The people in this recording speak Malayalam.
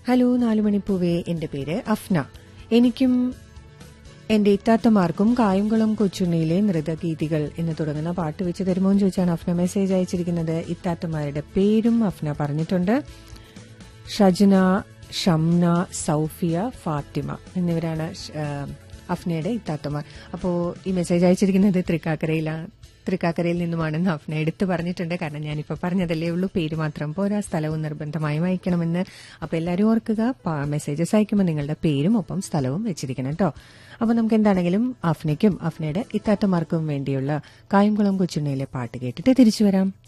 ഹലോ നാലുമണിപ്പൂവേ എന്റെ പേര് അഫ്ന എനിക്കും എന്റെ ഇത്താത്തമാർക്കും കായംകുളം കൊച്ചുണ്ണിയിലെ നൃതഗീതികൾ എന്ന് തുടങ്ങുന്ന പാട്ട് വെച്ച് തരുമോ എന്ന് ചോദിച്ചാണ് അഫ്ന മെസ്സേജ് അയച്ചിരിക്കുന്നത് ഇത്താത്തമാരുടെ പേരും അഫ്ന പറഞ്ഞിട്ടുണ്ട് ഷജ്ന ഷംന സൗഫിയ ഫാത്തിമ എന്നിവരാണ് ഷ- ആ, അഫ്നയുടെ ഇത്താത്തമാർ അപ്പോൾ ഈ മെസ്സേജ് അയച്ചിരിക്കുന്നത് തൃക്കാക്കരയിലാണ് തൃക്കാക്കരയിൽ നിന്നുമാണെന്ന് അഫ്ന എടുത്തു പറഞ്ഞിട്ടുണ്ട് കാരണം ഞാനിപ്പോൾ പറഞ്ഞതല്ലേ ഉള്ളൂ പേര് മാത്രം പോരാ സ്ഥലവും നിർബന്ധമായും അയക്കണമെന്ന് അപ്പോൾ എല്ലാവരും ഓർക്കുക പ- മെസ്സേജസ് അയക്കുമ്പോൾ നിങ്ങളുടെ പേരും ഒപ്പം സ്ഥലവും വെച്ചിരിക്കണം കേട്ടോ അപ്പോൾ നമുക്ക് എന്താണെങ്കിലും അഫ്നയ്ക്കും അഫ്നയുടെ ഇത്താത്തമാർക്കും വേണ്ടിയുള്ള കായംകുളം കൊച്ചുണ്ണയിലെ പാട്ട് കേട്ടിട്ട് തിരിച്ചു വരാം